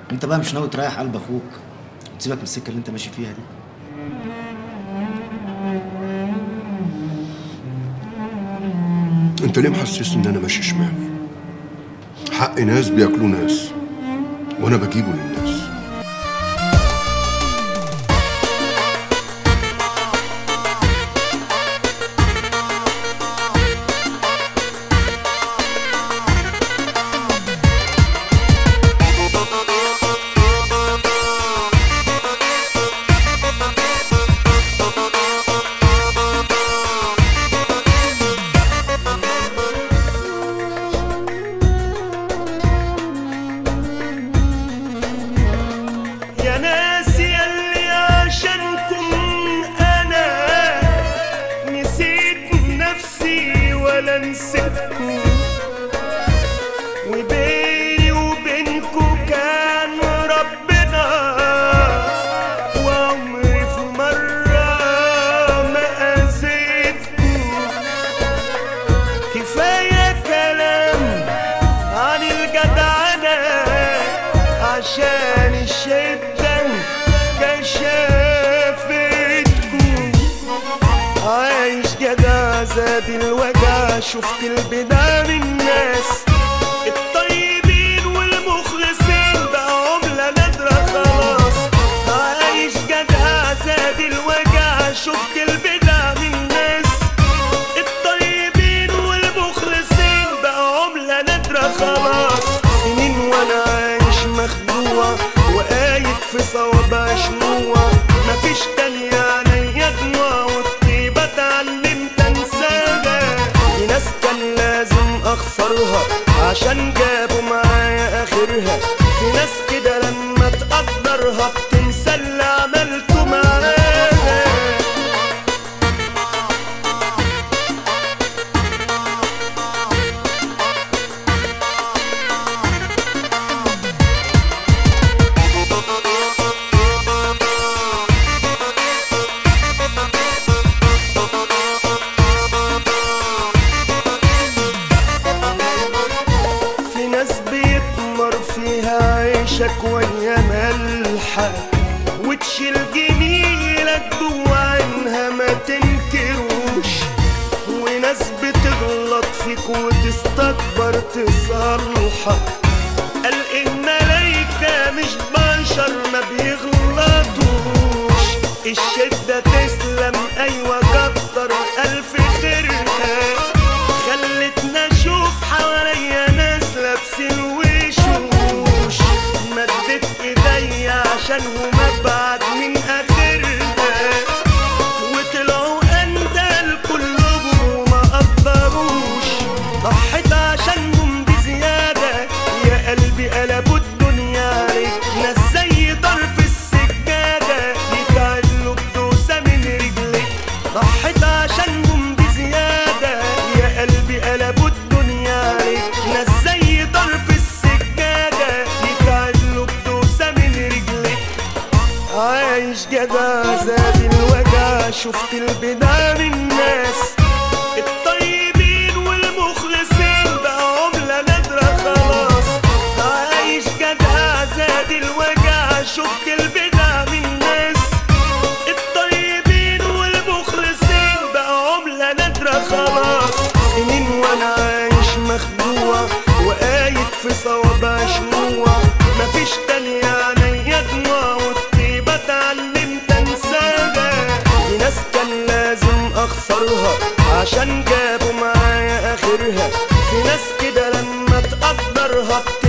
انت بقى مش ناوي تريح قلب اخوك وتسيبك من السكه اللي انت ماشي فيها دي انت ليه محسسني ان انا ماشي شمال حق ناس بياكلوا ناس وانا بجيبه للناس يا ناس يلي عشانكم انا نسيت نفسي ولا نسيتكم وبيني وبينكم كان ربنا وعمري في مرة ما أذيتكم كفاية كلام عن الجدعنة عشان الشدة كشافتكم عايش جدع زاد الوجع شفت البدع من الناس الطيبين والمخلصين بقى عملة نادرة خلاص عايش جدع زاد الوجع شفت البدع من الناس الطيبين والمخلصين بقى عملة نادرة خلاص سنين وانا عايش مخدوع وقايد في صوابع شموع مفيش تانية عليا دموع والطيبة اتعلمت انساها في ناس كان لازم اخسرها عشان جابوا معايا اخرها في ناس كده لما تقدرها بتنسى اللي عملته معاها في ناس بيتمر فيها عيشك ويا ملحك وتشيل جميلك جوا عينها ما تنكروش وناس بتغلط فيك وتستكبر تصلحك قال الملايكة مش بشر ما بيغلطوش الشدة تسلم أيوة كتر ألف خيرها خلتنا اشوف حواليا ناس لابسين وشوش مدت ايديا عشانهم ابعد من اخرها وطلعوا اندال كلهم وما قدروش ضحيت عشانهم بزياده يا قلبي قلبوا الدنيا عليك ناس زي طرف السجاده يتعدلوا بدوسه من رجليك ضحيت عشانهم بزياده يا قلبي قلبوا الدنيا عليك ناس زي طرف السجاده يتعدلوا بدوسه من رجليك عايش جدع زاد الوجع شفت البدع من الناس الطيبين والمخلصين بقى عملة نادرة خلاص عايش جدع زاد الوجع شفت البدع من الناس الطيبين والمخلصين بقى عملة نادرة خلاص سنين وانا عايش مخدوع وقايد في صوابع شموع مفيش تانية عليا دموع والطيبة اتعلمت انساها في ناس كان لازم اخسرها عشان جابوا معايا اخرها في ناس كده لما تقدرها بت